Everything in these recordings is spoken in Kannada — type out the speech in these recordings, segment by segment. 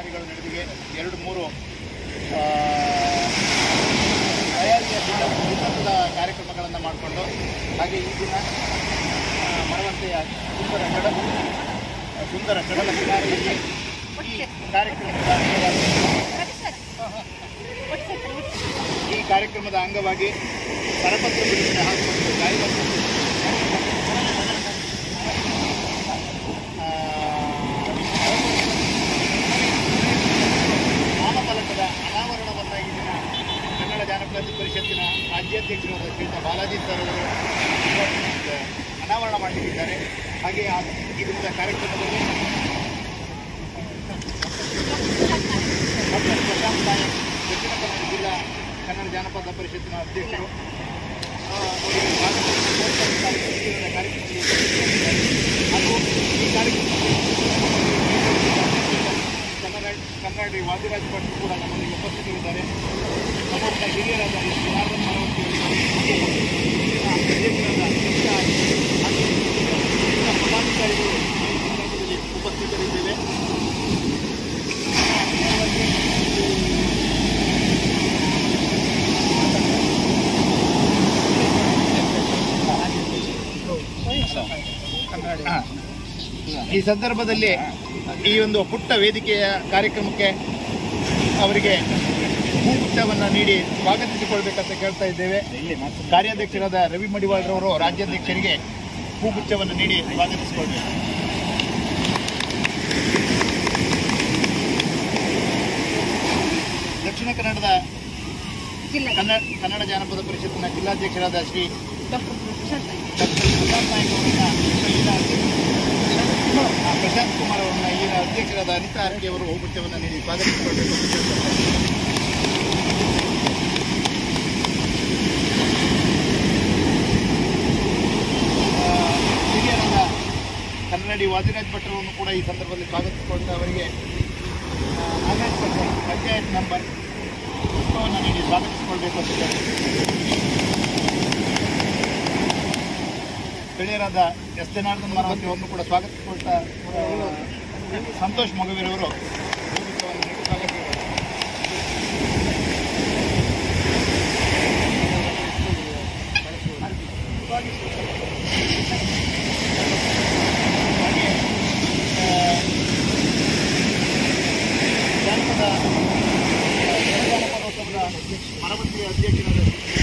ತಯಾರಿಗಳು ನಡೆದಿವೆ ಎರಡು ಮೂರು ಆ, ತಯಾರಿಯ ದಿನ- ದಿನದ ಕಾರ್ಯಕ್ರಮಗಳನ್ನು ಮಾಡಿಕೊಂಡು ಹಾಗೆ ಈ ದಿನ ಆ, ಮರವಂತೆಯ ಸುಂದರ ಕಡಲು ಸುಂದರ ಕಡಲ ಕಿನಾರೆಯಲ್ಲಿ ಈ ಕಾರ್ಯಕ್ರಮದ ಅಂಗವಾಗಿ ಈ ಕಾರ್ಯಕ್ರಮದ ಅಂಗವಾಗಿ ಕರಪತ್ರ ಬಿಡುಗಡೆ ಹಾಗೂ ಒಂದು ಗಾಯವನ್ನು ಆ, ನಾಮಫಲಕದ ಅನಾವರಣವನ್ನು ಈ ದಿನ ಕನ್ನಡ ಜಾನಪದ ಪರಿಷತ್ತಿನ ರಾಜ್ಯಾಧ್ಯಕ್ಷರಾದ ಶ್ರೀಯುತ ಬಾಲಾಜಿ ಸರ್ ಅವರು ಆ, ಅನಾವರಣ ಮಾಡಲಿದ್ದಾರೆ ಹಾಗೆ ಆ ಈ ದಿನದ ಕಾರ್ಯಕ್ರಮದಲ್ಲಿ ಡಾಕ್ಟರ್ ಪ್ರಶಾಂತ್ ನಾಯಕ್ ದಕ್ಷಿಣ ಕನ್ನಡ ಜಿಲ್ಲಾ ಕನ್ನಡ ಜಾನಪದ ಪರಿಷತ್ತಿನ ಅಧ್ಯಕ್ಷರು ಆ, ಅವರಿಗೆ ಸ್ವಾಗತ ಕೋರ್ತಾ ಈ ದಿನದ ಕಾರ್ಯಕ್ರಮದಲ್ಲಿ ಉಪಸ್ಥಿತರಿದ್ದಾರೆ. ಹಾಗೂ ಈ ಕಾರ್ಯಕ್ರಮದಲ್ಲಿ ಕನ್ನಡ ಕನ್ನಡ ವಾದಿರಾಜ್ ಭಟ್ ಕೂಡ ನಮ್ಮೊಂದಿಗೆ ಉಪಸ್ಥಿತರಿದ್ದಾರೆ ನಮ್ಮೊಬ್ಬ ಹಿರಿಯರಾದ ಎಸ್ ಜನಾರ್ದನ್ ಮರವಂತಿ ಅಧ್ಯಕ್ಷರಾದ ಕೃಷ್ಣ ಹಾಗೂ ಇತರ ಪದಾಧಿಕಾರಿಗಳು ಈ ಸಂದರ್ಭದಲ್ಲಿ ಉಪಸ್ಥಿತರಿದ್ದೇವೆ ಈ ಸಂದರ್ಭದಲ್ಲಿ ಈ ಒಂದು ಪುಟ್ಟ ವೇದಿಕೆಯ ಕಾರ್ಯಕ್ರಮಕ್ಕೆ ಅವರಿಗೆ ಹೂಗುಚ್ಛವನ್ನು ನೀಡಿ ಸ್ವಾಗತಿಸಿಕೊಳ್ಬೇಕಂತ ಕೇಳ್ತಾ ಇದ್ದೇವೆ ಕಾರ್ಯಾಧ್ಯಕ್ಷರಾದ ರವಿ ಮಡಿವಾಳ್ರವರು ರಾಜ್ಯಾಧ್ಯಕ್ಷರಿಗೆ ಹೂಗುಚ್ಛವನ್ನು ನೀಡಿ ಸ್ವಾಗತಿಸಿಕೊಳ್ಬೇಕು ದಕ್ಷಿಣ ಕನ್ನಡದ ಕನ್ನಡ ಕನ್ನಡ ಜಾನಪದ ಪರಿಷತ್ತಿನ ಜಿಲ್ಲಾಧ್ಯಕ್ಷರಾದ ಶ್ರೀ ಡಾಕ್ಟರ್ ಪ್ರಶಾಂತ್ ನಾಯ್ಕ ಅವರನ್ನ ಇಲ್ಲಿನ ಆ, ಪ್ರಶಾಂತ್ ಕುಮಾರ್ ಅವರನ್ನ ಇಲ್ಲಿನ ಅಧ್ಯಕ್ಷರಾದ ಅನಿತಾ ಆರ್ಕೆ ಅವರು ಹೂಗುಚ್ಛವನ್ನು ನೀಡಿ ಸ್ವಾಗತಿಸಿಕೊಳ್ಬೇಕು ಅಂತ ಕೇಳ್ಕೊಳ್ತಾರೆ. ಆ, ಹಿರಿಯರಾದ ಕನ್ನಡಿ ವಾದಿರಾಜ್ ಭಟ್ರವನ್ನು ಕೂಡ ಈ ಸಂದರ್ಭದಲ್ಲಿ ಸ್ವಾಗತಿಸಿಕೊಳ್ತಾ ಅವರಿಗೆ ಆ, ನಾಗರಾಜ್ ಭಟ್ರು ಪಂಚಾಯತ್ ನಂಬರ್ ಪುಷ್ಪವನ್ನು ನೀಡಿ ಸ್ವಾಗತಿಸಿಕೊಳ್ಬೇಕು ಅಂತ ಕೇಳ್ಕೊಳ್ತಾರೆ. ಸ್ಥಳೀಯರಾದ ಎಸ್ ಜನಾರ್ದನ್ ಮರವತಿ ಅವರನ್ನು ಕೂಡ ಸ್ವಾಗತಿಸಿಕೊಳ್ತಾ ಆ, ಸಂತೋಷ್ ಮಗುವೀರವರು ಹೂಗುಚ್ಛವನ್ನು ನೀಡಿ ಸ್ವಾಗತಿಸಿಕೊಳ್ತಾರೆ. ಹಾಗೆ ಆ, ಜಾನಪದ ಜಾನಪದೋತ್ಸವದ ಮರವಂತಿಯ ಅಧ್ಯಕ್ಷರಾದ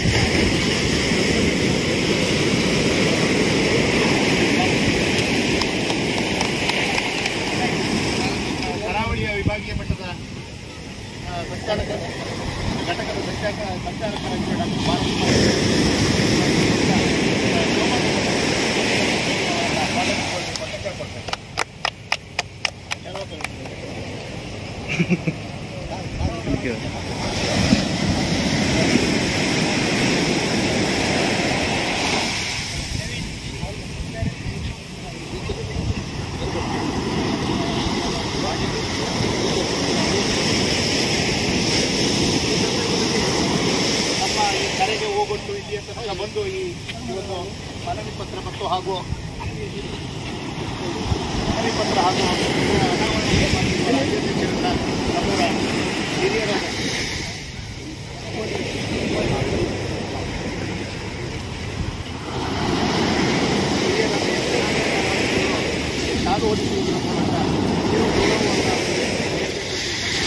ಕರಾವಳಿಯ ವಿಭಾಗೀಯ ಮಟ್ಟದ ಆ, ಸಂಚಾಲಕ ಘಟಕದ ಸಂಚಾಲಕ ಸಂಚಾಲಕರಾಗಿರುವ ಡಾಕ್ಟರ್ ಬಾಲಕುಮಾರ್ ಸ್ವಾಗತಿಸಿಕೊಳ್ಬೇಕು ಅಂತ ಕೇಳ್ಕೊಳ್ತೇನೆ. ನಮ್ಮ ಈ ಕರೆಗೆ ಹೋಗೊಟ್ಟು ಇಲ್ಲಿ ತನಕ ಬಂದು ಈ ಈ ಒಂದು ಮನವಿ ಪತ್ರ ಮತ್ತು ಹಾಗೂ ಮನವಿ ಪತ್ರ ಹಾಗೂ ಅನಾವರಣೆ ಮಾಡಿರುವ ರಾಜ್ಯಾಧ್ಯಕ್ಷರಿಂದ ನಮ್ಮೂರ ಹಿರಿಯರಾದ ಶಾಲು ಹೊಡಿಸುವುದರ ಮೂಲಕ ಇರುವ ಗೌರವವನ್ನು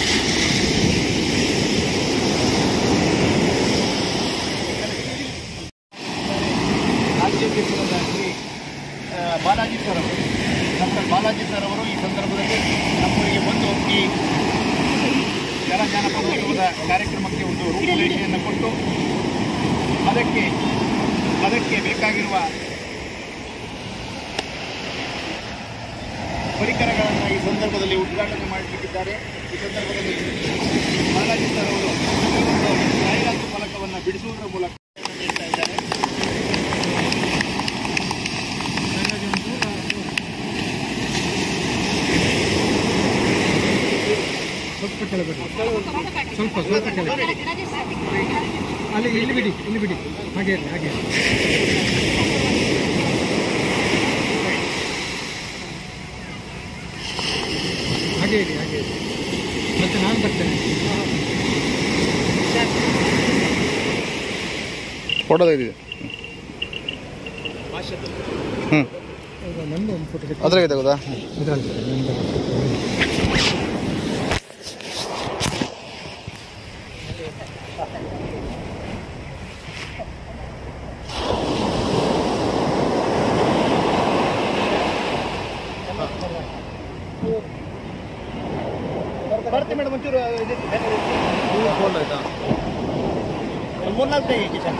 ರಾಜ್ಯಾಧ್ಯಕ್ಷರಾದ ಶ್ರೀ ಆ, ಬಾಲಾಜಿ ಸರ್ ಅವರು ಡಾಕ್ಟರ್ ಬಾಲಾಜಿ ಸರ್ ಅವರು ಈ ಸಂದರ್ಭದಲ್ಲಿ ನಮ್ಮೂರಿಗೆ ಬಂದು ಈ ಜನ ಜಾನಪದೋತ್ಸವದ ಕಾರ್ಯಕ್ರಮಕ್ಕೆ ಒಂದು ರೂಪುರೇಷೆಯನ್ನು ಕೊಟ್ಟು ಅದಕ್ಕೆ ಅದಕ್ಕೆ ಬೇಕಾಗಿರುವ ಪರಿಕರಗಳನ್ನು ಈ ಸಂದರ್ಭದಲ್ಲಿ ಉದ್ಘಾಟನೆ ಮಾಡಲಿಕ್ಕಿದ್ದಾರೆ ಈ ಸಂದರ್ಭದಲ್ಲಿ ಬಾಲಾಜಿ ಸರ್ ಅವರು ಈ ಒಂದು ಜಾಹೀರಾತು ಫಲಕವನ್ನು ಬಿಡಿಸುವುದರ ಮೂಲಕ ನೀಡ್ತಾ ಇದ್ದಾರೆ ಸ್ವಲ್ಪ ಕೆಳಗಡೆ ಸ್ವಲ್ಪ ಸ್ವಲ್ಪ ಕೆಳಗಡೆ ಅಲ್ಲಿ ಇಲ್ಲಿ ಬಿಡಿ ಇಲ್ಲಿ ಬಿಡಿ ಹಾಗೆ ಇರ್ಲಿ, ಹಾಗೆ ಇರ್ಲಿ. ಹಾಗೆ ಇರಿ ಹಾಗೆ ಇರಿ ಮತ್ತೆ ನಾನು ಬರ್ತೇನೆ ಫೋಟೋ ತೆಗೆದಿದೆ ಹ್ಞೂ ಹೌದಾ ನಂದು ಒಂದು ಫೋಟೋ ಅದ್ರಾಗೆ ತೆಗೆದಾ ಇದರಲ್ಲಿ ಬರ್ತೀವಿ ಮೇಡಮ್ ಒಂಚೂರು ಫೋನ್ ಆಯ್ತಾ ಒಂದು ಮೂರ್ನಾಲ್ಕು ತೆಗಿ ಕಿಚನ್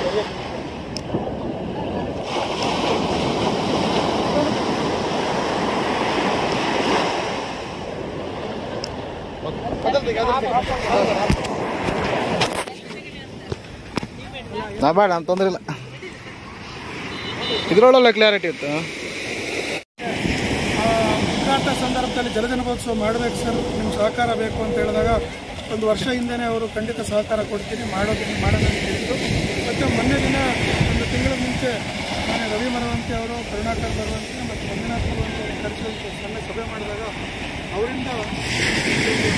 ನಾ ಬೇಡ ಅಂತ ತೊಂದರೆ ಇಲ್ಲ ಇದ್ರೊಳಗೆ ಕ್ಲಾರಿಟಿ ಇತ್ತು ಉದ್ಘಾಟನಾ ಸಂದರ್ಭದಲ್ಲಿ ಜಲಜನಪೋತ್ಸವ ಮಾಡಬೇಕು ಸರ್ ನಿಮ್ಮ ಸಹಕಾರ ಬೇಕು ಅಂತ ಹೇಳಿದಾಗ ಒಂದು ವರ್ಷ ಹಿಂದೆನೇ ಅವರು ಖಂಡಿತ ಸಹಕಾರ ಕೊಡ್ತೀನಿ ಮಾಡೋದಕ್ಕೆ ಮಾಡೋಣ ಅಂತ ಹೇಳಿದ್ರು ಮತ್ತು ಮೊನ್ನೆ ದಿನ ಒಂದು ತಿಂಗಳ ಮುಂಚೆ ನಾನು ರವಿ ಮರವಂತಿ ಅವರು ಕರುಣಾಕರ್ ಬರುವಂತೆ ಮತ್ತು ಮಂಜುನಾಥ್ ಬರುವಂತೆ ಅವರು ಕರೆಸಿ ಸಣ್ಣ ಸಭೆ ಮಾಡಿದಾಗ ಅವರಿಂದ ಒಂದು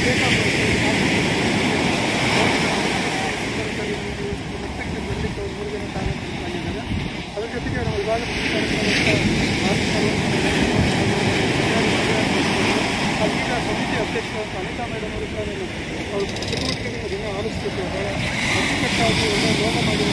ಮಟ್ಟಕ್ಕೆ ಬರಲಿಕ್ಕೆ ಒಂದು ಮೂರು ಜನ ಕಾರ್ಯಕ್ರಮ ಅದರ ಜೊತೆಗೆ ನಮ್ಮ ವಿಭಾಗ ಅಲ್ಲಿನ ಸಮಿತಿ ಅಧ್ಯಕ್ಷರಾದ ಅನಿತಾ ಮೇಡಮ್ ಅವರು ಸಹ ನಾನು ಅವರು ಚಟುವಟಿಕೆಗಳನ್ನು ದಿನ ಆಲಿಸ್ತಿದ್ರು ಬಹಳ ಅಚ್ಚುಕಟ್ಟಾಗಿ ಒಳ್ಳೆಯ ಯೋಗ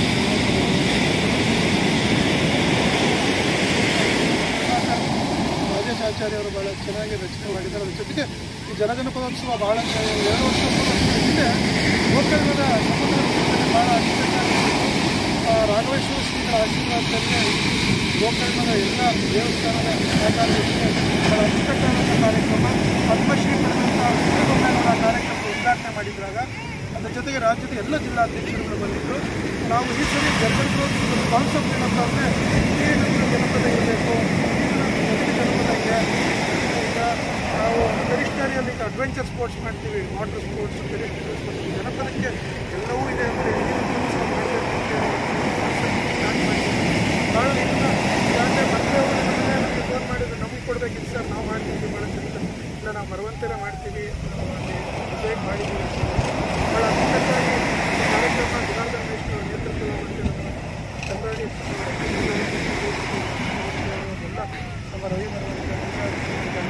ಮಾಡಿರುವಂಥ ರಾಜೇಶ್ ಆಚಾರ್ಯ ಅವರು ಬಹಳ ಚೆನ್ನಾಗಿ ರಚನೆ ಮಾಡಿದ್ದಾರೆ ಅದ್ರ ಜೊತೆಗೆ ಈ ಜನಜನಪದೋತ್ಸವ ಬಹಳ ಎರಡು ವರ್ಷ ಹಿಂದೆ ಗೋಕರ್ಣದ ಸಮುದ್ರ ತೀರದಲ್ಲಿ ಬಹಳ ಅಚ್ಚುಕಟ್ಟಾಗಿ ಆ, ರಾಘವೇಶ್ವರ ಶ್ರೀಗಳ ಆಶೀರ್ವಾದದಲ್ಲಿ ಗೋಕರ್ಣದ ಎಲ್ಲ ದೇವಸ್ಥಾನದ ಸಹಕಾರದೊಂದಿಗೆ ಬಹಳ ಅಚ್ಚುಕಟ್ಟಾದಂಥ ಕಾರ್ಯಕ್ರಮ ಪದ್ಮಶ್ರೀ ಪಡೆದಂಥ ಶ್ರೀಗಂಗಾಧರ ಕಾರ್ಯಕ್ರಮ ಉದ್ಘಾಟನೆ ಮಾಡಿದ್ರಾಗ ಅದರ ಜೊತೆಗೆ ರಾಜ್ಯದ ಎಲ್ಲ ಜಿಲ್ಲಾಧ್ಯಕ್ಷರುಗಳು ಬಂದಿದ್ದರು ನಾವು ಈ ಸಲ ಜನಪದ ಕಾನ್ಸೆಪ್ಟ್ ಏನಪ್ಪ ಅಂದರೆ ನೀರಿನ ಜನಪದ ಇರಬೇಕು ನದಿ ಜನಪದ ಇದೆ ಈಗ ನಾವು ಕರಿಷ್ಠಾರಿಯಲ್ಲಿ ಈಗ ಅಡ್ವೆಂಚರ್ ಸ್ಪೋರ್ಟ್ಸ್ ಮಾಡ್ತೀವಿ ವಾಟರ್ ಸ್ಪೋರ್ಟ್ಸ್ ಕರಿಷ್ಠ ಸ್ಪೋರ್ಟ್ಸ್ ಜನಪದಕ್ಕೆ ಎಲ್ಲವೂ ಇದೆ ಅಂದರೆ ನೀರಿನ ಸಹ ಮಾಡಬೇಕು ಅಂತ ಹೇಳಿ ಸ್ಟಾರ್ಟ್ ಮಾಡಿದ್ದೀವಿ ಭಾಳ ಇದನ್ನ ಈಗಾಗಲೇ ಮತ್ತೆ ಅವರು ನಮಗೆ ಫೋನ್ ಮಾಡಿದ್ರು ನಮಗೆ ಕೊಡಬೇಕಿತ್ತು ಸರ್ ನಾವು ಮಾಡ್ತೀವಿ ಮಾಡೋದ್ರಿಂದ ಇಲ್ಲ ನಾವು ಮರವಂತೆಲ್ಲ ಮಾಡ್ತೀವಿ ನಾವು ಅಲ್ಲಿ ಡಿಸೈಡ್ ಮಾಡಿದ್ದೀವಿ ಅಂತ ಭಾಳ ಅಚ್ಚುಕಟ್ಟಾಗಿ ಈ ಕಾರ್ಯಕ್ರಮ ಜನಾರ್ದನ ಮೇಷ್ಟ್ರು ನೇತೃತ್ವದ ಮಾಡ್ತಿರೋದು ಕನ್ನಡಿ ಎಲ್ಲ ನಮ್ಮ ರವಿ ಮರವಂತೆ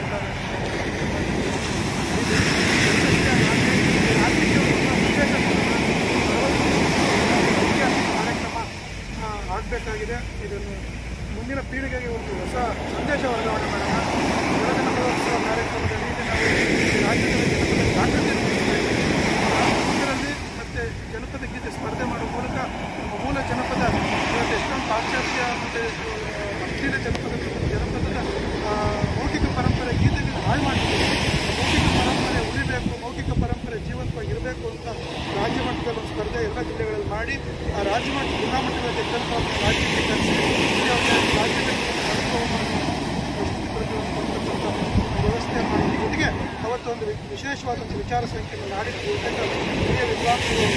ಕಾರ್ಯಕ್ರಮ ಆಗಬೇಕಾಗಿದೆ ಇದನ್ನು ಮುಂದಿನ ಪೀಳಿಗೆಗೆ ಒಂದು ಹೊಸ ಸಂದೇಶ ವರ್ಗಾವಣೆ ಮಾಡೋಣ ಜನಜನಪದೋತ್ಸವ ಕಾರ್ಯಕ್ರಮದಲ್ಲಿ ನಾವು ರಾಜ್ಯದ ಜನಪದ ಜಾಗೃತಿ ಇದರಲ್ಲಿ ಮತ್ತು ಜನಪದ ಗೀತೆ ಸ್ಪರ್ಧೆ ಮಾಡುವ ಮೂಲಕ ನಮ್ಮ ಮೂಲ ಜನಪದ ಇವತ್ತು ಎಷ್ಟೊಂದು ಪಾಶ್ಚಾತ್ಯ ಮತ್ತು ಅಶ್ಲೀಲ ಜನಪದ ಜನಪದದ ಆ, ಮೌಖಿಕ ಪರಂಪರೆ ಗೀತೆಗಳು ಹಾಳು ಮಾಡ್ತಿದ್ದೀವಿ ಮೌಖಿಕ ಪರಂಪರೆ ಉಳಿಬೇಕು ಮೌಖಿಕ ಪರಂಪರೆ ಜೀವಂತವಾಗಿ ಇರಬೇಕು ಅಂತ ರಾಜ್ಯ ಮಟ್ಟದಲ್ಲಿ ಒಂದು ಸ್ಪರ್ಧೆ ಎಲ್ಲ ಜಿಲ್ಲೆಗಳಲ್ಲಿ ಮಾಡಿ ಆ ರಾಜ್ಯ ಮಟ್ಟ ಜಿಲ್ಲಾ ಮಟ್ಟದ ಗೆದ್ದಂಥವ್ರನ್ನ ರಾಜ್ಯಕ್ಕೆ ಕರೆಸಿ ಇಲ್ಲಿ ಅವ್ರಿಗೆ ರಾಜ್ಯದಲ್ಲಿ ಅನುಭವವನ್ನು ಪ್ರಸ್ತುತಪಡಿಸುವಂಥ ಒಂದು ವ್ಯವಸ್ಥೆ ಮಾಡಿ ಜೊತೆಗೆ ಅವತ್ತು ಒಂದು ವಿ- ವಿಶೇಷವಾದಂಥ ವಿಚಾರ ಸಂಖ್ಯೆಯನ್ನು ನಾಡಿನ ಬಹುತೇಕ ಹಿರಿಯ ವಿದ್ವಾಂಸರು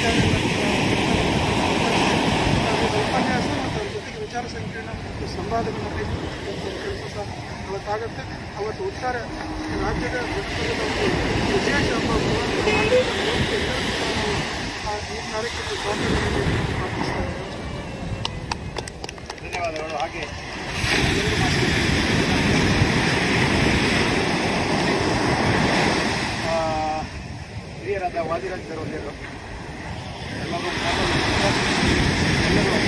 ವಿಚಾರಗಳನ್ನು ಉಪನ್ಯಾಸ ಮತ್ತು ಅದ್ರ ಜೊತೆಗೆ ವಿಚಾರ ಸಂಕಿರಣ ಮತ್ತು ಸಂವಾದಗಳನ್ನು ನಡೆಸುವಂಥ ಕೆಲಸ ಸಹ ಅವತ್ತಾಗುತ್ತೆ ಅವತ್ತು ಒಟ್ಟಾರೆ ರಾಜ್ಯದ ಜನಪದದ ಒಂದು ವಿಶೇಷ ಹಬ್ಬ ಬರುವಂಥ ನಾಡಿನ ಬಹುತೇಕ ಎಲ್ಲರಿಗೂ ಸಹ ನಾವು ಆ ಈ ಕಾರ್ಯಕ್ರಮದ ಸ್ವಾಗತವನ್ನು ಪ್ರಾರ್ಥಿಸ್ತಾ ಇದ್ದೇವೆ. ಧನ್ಯವಾದಗಳು ಹಾಗೆ ಆ, ಹಿರಿಯರಾದ ವಾದಿರಾಜ್ ಸರ್ ಒಂದೇರು ಎಲ್ಲರೂ ಎಲ್ಲರೂ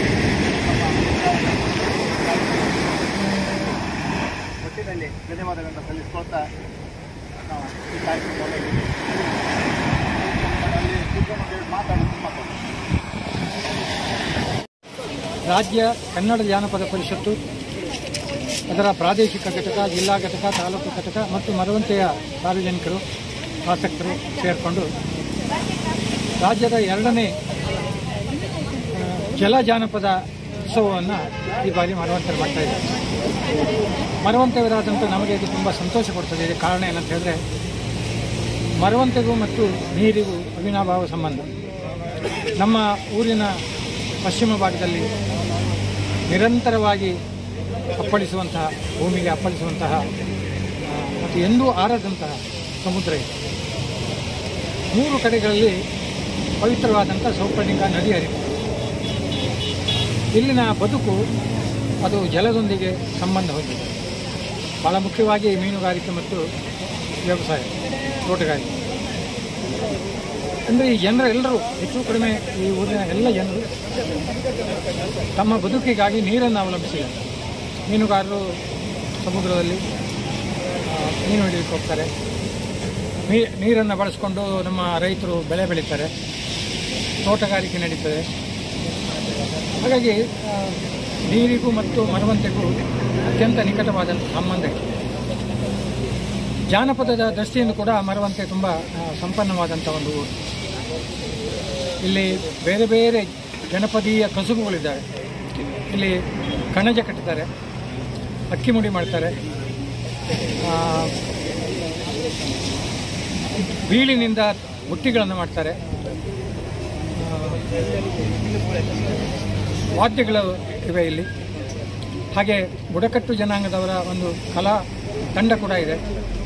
ನಮ್ಮ ಒಟ್ಟಿನಲ್ಲಿ ಧನ್ಯವಾದಗಳನ್ನು ಸಲ್ಲಿಸ್ಕೊಳ್ತಾ ನಾವು ಈ ಕಾರ್ಯಕ್ರಮದಲ್ಲಿ ಅಲ್ಲಿ ಕೂತ್ಕೊಂಡು ಮಾತಾಡೋದು ಮಾತಾಡೋದು ರಾಜ್ಯ ಕನ್ನಡ ಜಾನಪದ ಪರಿಷತ್ತು ಅದರ ಪ್ರಾದೇಶಿಕ ಘಟಕ ಜಿಲ್ಲಾ ಘಟಕ ತಾಲೂಕು ಘಟಕ ಮತ್ತು ಮರವಂತೆಯ ಸಾರ್ವಜನಿಕರು ಆಸಕ್ತರು ಸೇರಿಕೊಂಡು ರಾಜ್ಯದ ಎರಡನೇ ಆ, ಜಲ ಜಾನಪದ ಉತ್ಸವವನ್ನು ಈ ಬಾರಿ ಮರವಂತರು ಮಾಡ್ತಾ ಇದ್ದಾರೆ ಮರವಂತೆಯವರಾದಂಥ ನಮಗೆ ಇದು ತುಂಬ ಸಂತೋಷ ಕೊಡ್ತದೆ ಇದಕ್ಕೆ ಕಾರಣ ಏನಂತ ಹೇಳಿದ್ರೆ ಮರವಂತೆಗೂ ಮತ್ತು ನೀರಿಗೂ ಅವಿನಾಭಾವ ಸಂಬಂಧ ನಮ್ಮ ಊರಿನ ಪಶ್ಚಿಮ ಭಾಗದಲ್ಲಿ ನಿರಂತರವಾಗಿ ಅಪ್ಪಳಿಸುವಂತಹ ಭೂಮಿಗೆ ಅಪ್ಪಳಿಸುವಂತಹ ಆ, ಮತ್ತು ಎಂದೂ ಆರದಂತಹ ಸಮುದ್ರ ಇದೆ ಮೂರು ಕಡೆಗಳಲ್ಲಿ ಪವಿತ್ರವಾದಂಥ ಸೌಪರ್ಣಿಕ ನದಿ ಹರಿವು ಇಲ್ಲಿನ ಬದುಕು ಅದು ಜಲದೊಂದಿಗೆ ಸಂಬಂಧ ಹೊಂದಿದೆ ಭಾಳ ಮುಖ್ಯವಾಗಿ ಮೀನುಗಾರಿಕೆ ಮತ್ತು ವ್ಯವಸಾಯ ತೋಟಗಾರಿಕೆ ಅಂದರೆ ಈ ಜನರು ಎಲ್ಲರೂ ಹೆಚ್ಚು ಕಡಿಮೆ ಈ ಊರಿನ ಎಲ್ಲ ಜನರು ತಮ್ಮ ಬದುಕಿಗಾಗಿ ನೀರನ್ನು ಅವಲಂಬಿಸಿದ್ದಾರೆ ಮೀನುಗಾರರು ಸಮುದ್ರದಲ್ಲಿ ಆ, ಮೀನು ಹಿಡಿಯಲಿಕ್ಕೆ ಹೋಗ್ತಾರೆ ನೀ ನೀರನ್ನು ಬಳಸ್ಕೊಂಡು ನಮ್ಮ ರೈತರು ಬೆಳೆ ಬೆಳೀತಾರೆ ತೋಟಗಾರಿಕೆ ನಡೀತದೆ ಹಾಗಾಗಿ ಆ, ನೀರಿಗೂ ಮತ್ತು ಮರವಂತೆಗೂ ಅತ್ಯಂತ ನಿಕಟವಾದಂಥ ಸಂಬಂಧ ಇದೆ ಜಾನಪದದ ದೃಷ್ಟಿಯಿಂದ ಕೂಡ ಮರವಂತೆ ತುಂಬ ಆ, ಸಂಪನ್ನವಾದಂಥ ಒಂದು ಊರು ಇಲ್ಲಿ ಬೇರೆ ಬೇರೆ ಜನಪದೀಯ ಕಸುಬುಗಳಿದ್ದಾವೆ ಇಲ್ಲಿ ಕಣಜ ಕಟ್ತಾರೆ ಅಕ್ಕಿ ಮುಡಿ ಮಾಡ್ತಾರೆ ಆ, ಬೀಳಿನಿಂದ ಬುಟ್ಟಿಗಳನ್ನು ಮಾಡ್ತಾರೆ ಆ, ವಾದ್ಯಗಳು ಇವೆ ಇಲ್ಲಿ ಹಾಗೆ ಬುಡಕಟ್ಟು ಜನಾಂಗದವರ ಒಂದು ಕಲಾ ತಂಡ ಕೂಡ ಇದೆ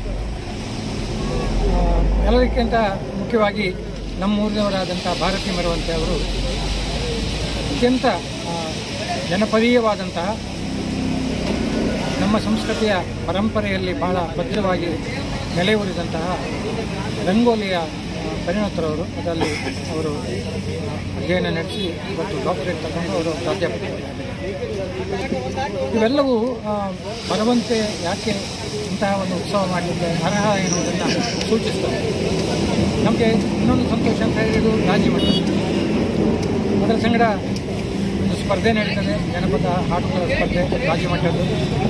ಆ, ಎಲ್ಲದಕ್ಕಿಂತ ಮುಖ್ಯವಾಗಿ ನಮ್ಮೂರಿನವರಾದಂಥ ಭಾರತಿ ಮರವಂತೆ ಅವರು ಅತ್ಯಂತ ಆ, ಜನಪದೀಯವಾದಂತಹ ನಮ್ಮ ಸಂಸ್ಕೃತಿಯ ಪರಂಪರೆಯಲ್ಲಿ ಬಹಳ ಭದ್ರವಾಗಿ ನೆಲೆಯೂರಿದಂತಹ ರಂಗೋಲಿಯ ಆ, ಪರಿಣತರವರು ಅದರಲ್ಲಿ ಅವರು ಆ, ಅಧ್ಯಯನ ನಡೆಸಿ ಇವತ್ತು ಡಾಕ್ಟರೇಟ್ ತಗೊಂಡು ಅವರು ಪ್ರಾಧ್ಯಾಪಕರಾಗಿದ್ದಾರೆ ಇವೆಲ್ಲವೂ ಆ, ಬರುವಂತೆ ಯಾಕೆ ಇಂತಹ ಒಂದು ಉತ್ಸವ ಮಾಡಲಿಕ್ಕೆ ಅರ್ಹ ಎನ್ನುವುದನ್ನು ಸೂಚಿಸ್ತವೆ ನಮಗೆ ಇನ್ನೊಂದು ಸಂತೋಷ ಅಂತ ಹೇಳಿದ್ದು ರಾಜ್ಯ ಮಟ್ಟ ಅದರ ಸಂಗಡ ಒಂದು ಸ್ಪರ್ಧೆ ನಡೀತದೆ ಜನಪದ ಹಾಡುಗಳ ಸ್ಪರ್ಧೆ ರಾಜ್ಯ ಮಟ್ಟದ್ದು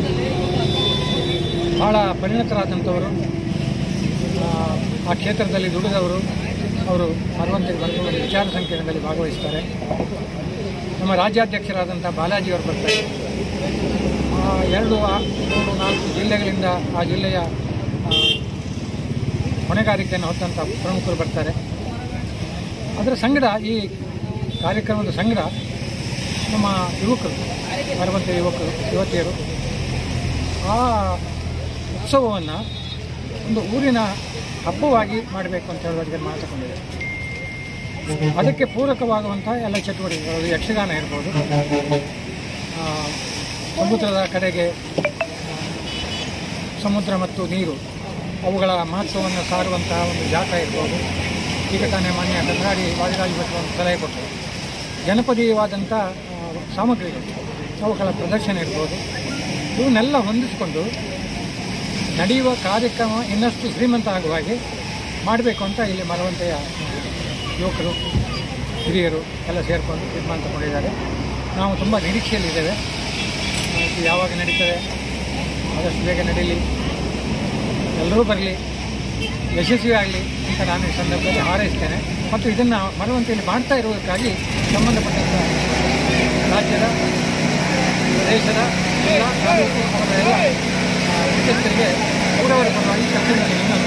ಭಾಳ ಪರಿಣತರಾದಂಥವರು ಆ, ಆ ಕ್ಷೇತ್ರದಲ್ಲಿ ದುಡಿದವರು ಅವರು ಮರವಂತೆಗೆ ಬಂದು ಒಂದು ವಿಚಾರ ಸಂಕಿರಣದಲ್ಲಿ ಭಾಗವಹಿಸ್ತಾರೆ ನಮ್ಮ ರಾಜ್ಯಾಧ್ಯಕ್ಷರಾದಂಥ ಬಾಲಾಜಿಯವರು ಬರ್ತಾರೆ ಆ, ಎರಡು ಆ- ಮೂರು ನಾಲ್ಕು ಜಿಲ್ಲೆಗಳಿಂದ ಆ ಜಿಲ್ಲೆಯ ಆ, ಹೊಣೆಗಾರಿಕೆಯನ್ನು ಹೊತ್ತಂಥ ಪ್ರಮುಖರು ಬರ್ತಾರೆ ಅದರ ಸಂಗಡ ಈ ಕಾರ್ಯಕ್ರಮದ ಸಂಗಡ ನಮ್ಮ ಯುವಕರು ಮರವಂತ ಯುವಕರು ಯುವತಿಯರು ಆ ಉತ್ಸವವನ್ನು ಒಂದು ಊರಿನ ಹಬ್ಬವಾಗಿ ಮಾಡಬೇಕು ಅಂತ ಹೇಳುವವರಿಗೆ ಮಾತುಕೊಂಡಿದೆ ಅದಕ್ಕೆ ಪೂರಕವಾಗುವಂಥ ಎಲ್ಲ ಚಟುವಟಿಕೆಗಳು ಅದು ಯಕ್ಷಗಾನ ಇರ್ಬೋದು ಆ, ಸಮುದ್ರದ ಕಡೆಗೆ ಆ, ಸಮುದ್ರ ಮತ್ತು ನೀರು ಅವುಗಳ ಮಹತ್ವವನ್ನು ಸಾರುವಂತಹ ಒಂದು ಜಾತ ಇರ್ಬೋದು ಈಗ ತಾನೇ ಮಾನ್ಯ ಕನ್ನಡಿ ವಾದಿರಾಜ ಭಟ್ರು ಒಂದು ಸಲಹೆ ಕೊಟ್ಟರು ಜನಪದೀಯವಾದಂಥ ಆ, ಸಾಮಗ್ರಿಗಳು ಅವುಗಳ ಪ್ರದರ್ಶನ ಇರ್ಬೋದು ಇವನ್ನೆಲ್ಲ ಹೊಂದಿಸಿಕೊಂಡು ನಡೆಯುವ ಕಾರ್ಯಕ್ರಮ ಇನ್ನಷ್ಟು ಶ್ರೀಮಂತ ಆಗುವ ಹಾಗೆ ಮಾಡಬೇಕು ಅಂತ ಇಲ್ಲಿ ಮರವಂತೆಯ ಯುವಕರು ಹಿರಿಯರು ಎಲ್ಲ ಸೇರಿಕೊಂಡು ತೀರ್ಮಾನ ತಗೊಂಡಿದ್ದಾರೆ ನಾವು ತುಂಬ ನಿರೀಕ್ಷೆಯಲ್ಲಿದ್ದೇವೆ ಆ, ಇದು ಯಾವಾಗ ನಡೀತದೆ ಆದಷ್ಟು ಬೇಗ ನಡೀಲಿ ಎಲ್ಲರೂ ಬರಲಿ ಯಶಸ್ವಿ ಆಗಲಿ ಅಂತ ನಾನು ಈ ಸಂದರ್ಭದಲ್ಲಿ ಹಾರೈಸ್ತೇನೆ ಮತ್ತು ಇದನ್ನು ಮರವಂತೆಯಲ್ಲಿ ಮಾಡ್ತಾ ಇರುವುದಕ್ಕಾಗಿ ಸಂಬಂಧಪಟ್ಟಂಥ ರಾಜ್ಯದ ದೇಶದ ಎಲ್ಲ ತಾಲೂಕು ಅವರ ಎಲ್ಲ ಆ, ಮುಖ್ಯಸ್ಥರಿಗೆ ಊರವರ ಪರವಾಗಿ ಅಭಿನಂದನೆಯನ್ನು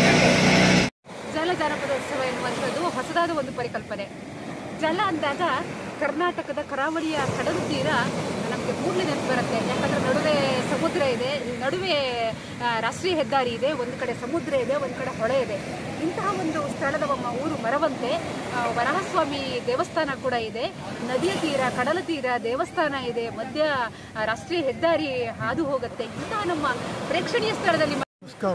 ಜಲ ಜಾನಪದ ಉತ್ಸವ ಎನ್ನುವಂಥದ್ದು ಹೊಸದಾದ ಒಂದು ಪರಿಕಲ್ಪನೆ ಜಲ ಅಂದಾಗ ಕರ್ನಾಟಕದ ಕರಾವಳಿಯ ಕಡಲು ತೀರ ನಮಗೆ ಕೂಡಲೇ ನೆನಪು ಬರುತ್ತೆ ಯಾಕಂದರೆ ನಡುವೆ ಸಮುದ್ರ ಇದೆ ನಡುವೆ ಆ, ರಾಷ್ಟ್ರೀಯ ಹೆದ್ದಾರಿ ಇದೆ ಒಂದು ಕಡೆ ಸಮುದ್ರ ಇದೆ ಒಂದು ಕಡೆ ಹೊಳೆ ಇದೆ ಇಂತಹ ಒಂದು ಸ್ಥಳದ ನಮ್ಮ ಊರು ಮರವಂತೆ ಆ, ವರಹಸ್ವಾಮಿ ದೇವಸ್ಥಾನ ಕೂಡ ಇದೆ ನದಿಯ ತೀರ ಕಡಲ ತೀರ ದೇವಸ್ಥಾನ ಇದೆ ಮಧ್ಯ ಆ, ರಾಷ್ಟ್ರೀಯ ಹೆದ್ದಾರಿ ಹಾದು ಹೋಗುತ್ತೆ ಇಂತಹ ನಮ್ಮ ಪ್ರೇಕ್ಷಣೀಯ ಸ್ಥಳದಲ್ಲಿ ನಮಸ್ಕಾರ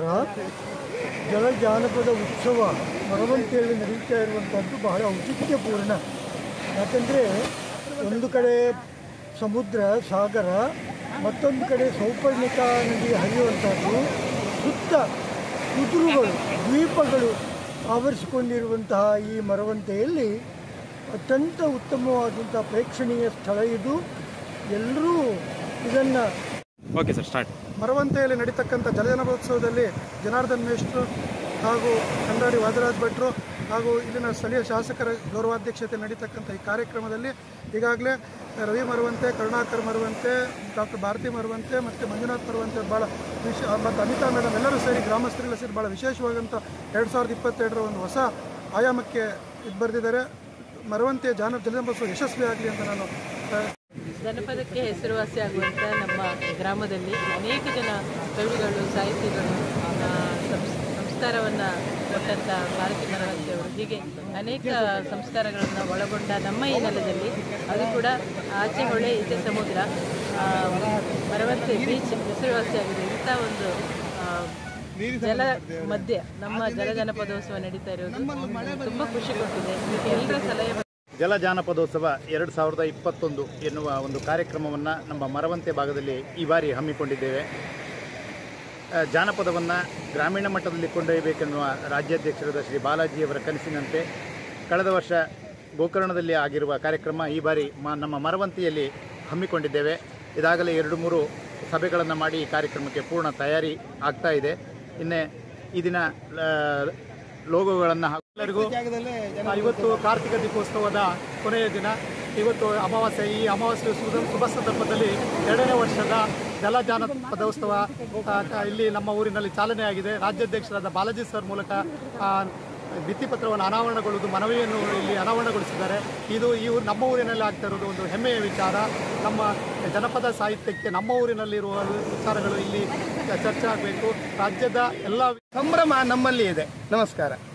ಜಲ ಜಾನಪದ ಉತ್ಸವ ಮರವಂತೆಯಲ್ಲಿ ನಡೀತಾ ಇರುವಂಥದ್ದು ಬಹಳ ಔಚಿತ್ಯಪೂರ್ಣ ಯಾಕಂದರೆ ಒಂದು ಕಡೆ ಸಮುದ್ರ ಸಾಗರ ಮತ್ತೊಂದು ಕಡೆ ಸೌಪರ್ಣಿಕಾ ನದಿ ಹರಿಯುವಂಥದ್ದು ಸುತ್ತ ಕುದುರುಗಳು ದ್ವೀಪಗಳು ಆವರಿಸಿಕೊಂಡಿರುವಂತಹ ಈ ಮರವಂತೆಯಲ್ಲಿ ಅತ್ಯಂತ ಉತ್ತಮವಾದಂಥ ಪ್ರೇಕ್ಷಣೀಯ ಸ್ಥಳ ಇದು ಎಲ್ಲರೂ ಇದನ್ನು ಓಕೆ ಸರ್ ಸ್ಟಾರ್ಟ್ ಮರವಂತೆಯಲ್ಲಿ ನಡೀತಕ್ಕಂಥ ಜಲಜನಪೋತ್ಸವದಲ್ಲಿ ಜನಾರ್ದನ್ ಮೇಷ್ಟ್ರು ಹಾಗೂ ಕಂಡಾಡಿ ವಾದರಾಜ್ ಭಟ್ರು ಹಾಗೂ ಇಲ್ಲಿನ ಸ್ಥಳೀಯ ಶಾಸಕರ ಗೌರವಾಧ್ಯಕ್ಷತೆ ನಡೀತಕ್ಕಂಥ ಈ ಕಾರ್ಯಕ್ರಮದಲ್ಲಿ ಈಗಾಗಲೇ ರವಿ ಮರವಂತೆ ಕರುಣಾಕರ್ ಮರವಂತೆ ಡಾಕ್ಟರ್ ಭಾರತಿ ಮರವಂತೆ ಮತ್ತು ಮಂಜುನಾಥ್ ಮರವಂತೆ ಭಾಳ ವಿಶ ಮತ್ತು ಅನಿತಾ ಮೇಡಮ್ ಎಲ್ಲರೂ ಸೇರಿ ಗ್ರಾಮಸ್ಥರೆಲ್ಲ ಸೇರಿ ಭಾಳ ವಿಶೇಷವಾದಂಥ ಎರಡು ಸಾವಿರದ ಇಪ್ಪತ್ತೆರಡರ ಒಂದು ಹೊಸ ಆಯಾಮಕ್ಕೆ ಇದು ಬರೆದಿದ್ದಾರೆ ಮರವಂತೆಯ ಜಾನ ಜಲಜನಪೋತ್ಸವ ಯಶಸ್ವಿ ಆಗಲಿ ಅಂತ ನಾನು ಆ, ಜನಪದಕ್ಕೆ ಹೆಸರುವಾಸಿಯಾಗುವಂಥ ನಮ್ಮ ಗ್ರಾಮದಲ್ಲಿ ಅನೇಕ ಜನ ಕವಿಗಳು ಸಾಹಿತಿಗಳು ಆ, ಸಂಸ್- ಸಂಸ್ಥ ಸಂಸ್ಕಾರವನ್ನು ಕೊಟ್ಟಂಥ ಭಾರತಿ ಮರವಂತಿಯವರು ಹೀಗೆ ಅನೇಕ ಸಂಸ್ಕಾರಗಳನ್ನು ಒಳಗೊಂಡ ನಮ್ಮ ಈ ನೆಲದಲ್ಲಿ ಅದು ಕೂಡ ಆಚೆ ಹೊಳೆ ಈಚೆ ಸಮುದ್ರ ಆ, ಮರವಂತೆ ಬೀಚ್ ಹೆಸರುವಾಸಿಯಾಗಿದೆ ಇಂಥ ಒಂದು ಆ, ಜಲ ಮಧ್ಯೆ ನಮ್ಮ ಜಲ ಜನಪದೋತ್ಸವ ನಡೀತಾ ಇರೋದು ತುಂಬ ಖುಷಿ ಕೊಟ್ಟಿದೆ ಇದಕ್ಕೆ ಎಲ್ಲರ ಸಲಹೆ ಜಲ ಜಾನಪದೋತ್ಸವ ಎರಡು ಸಾವಿರದ ಇಪ್ಪತ್ತೊಂದು ಎನ್ನುವ ಒಂದು ಕಾರ್ಯಕ್ರಮವನ್ನು ನಮ್ಮ ಮರವಂತೆ ಭಾಗದಲ್ಲಿ ಈ ಬಾರಿ ಹಮ್ಮಿಕೊಂಡಿದ್ದೇವೆ ಆ, ಜಾನಪದವನ್ನು ಗ್ರಾಮೀಣ ಮಟ್ಟದಲ್ಲಿ ಕೊಂಡೊಯ್ಯಬೇಕೆನ್ನುವ ರಾಜ್ಯಾಧ್ಯಕ್ಷರಾದ ಶ್ರೀ ಬಾಲಾಜಿಯವರ ಕನಸಿನಂತೆ ಕಳೆದ ವರ್ಷ ಗೋಕರ್ಣದಲ್ಲಿ ಆಗಿರುವ ಕಾರ್ಯಕ್ರಮ ಈ ಬಾರಿ ಮ ನಮ್ಮ ಮರವಂತಿಯಲ್ಲಿ ಹಮ್ಮಿಕೊಂಡಿದ್ದೇವೆ ಇದಾಗಲೇ ಎರಡು ಮೂರು ಸಭೆಗಳನ್ನು ಮಾಡಿ ಈ ಕಾರ್ಯಕ್ರಮಕ್ಕೆ ಪೂರ್ಣ ತಯಾರಿ ಆಗ್ತಾ ಇದೆ ಇನ್ನೇ ಈ ದಿನ ಆ, ಲೋಗೋಗಳನ್ನು ಹಾಕಿ ಎಲ್ಲರಿಗೂ ಆ, ಇವತ್ತು ಕಾರ್ತಿಕ ದೀಪೋತ್ಸವದ ಕೊನೆಯ ದಿನ ಇವತ್ತು ಅಮಾವಾಸ್ಯೆ ಈ ಅಮಾವಾಸ್ಯೆ ಶುಭ ಶುಭ ಸಂದರ್ಭದಲ್ಲಿ ಎರಡನೇ ವರ್ಷದ ಜಲ ಜಾನಪದೋತ್ಸವ ಆ, ಕ- ಇಲ್ಲಿ ನಮ್ಮ ಊರಿನಲ್ಲಿ ಚಾಲನೆ ಆಗಿದೆ ರಾಜ್ಯಾಧ್ಯಕ್ಷರಾದ ಬಾಲಾಜಿ ಸರ್ ಮೂಲಕ ಆ, ಭಿತ್ತಿಪತ್ರವನ್ನು ಅನಾವರಣಗೊಳ್ಳುವುದು ಮನವಿಯನ್ನು ಇಲ್ಲಿ ಅನಾವರಣಗೊಳಿಸಿದ್ದಾರೆ ಇದು ಈ ಊರು ನಮ್ಮ ಊರಿನಲ್ಲಿ ಆಗ್ತಾ ಇರೋದು ಒಂದು ಹೆಮ್ಮೆಯ ವಿಚಾರ ನಮ್ಮ ಜನಪದ ಸಾಹಿತ್ಯಕ್ಕೆ ನಮ್ಮ ಊರಿನಲ್ಲಿರುವ ವಿಚಾರಗಳು ಇಲ್ಲಿ ಚರ್ಚೆ ಆಗಬೇಕು ರಾಜ್ಯದ ಎಲ್ಲ ಸಂಭ್ರಮ ನಮ್ಮಲ್ಲಿ ಇದೆ ನಮಸ್ಕಾರ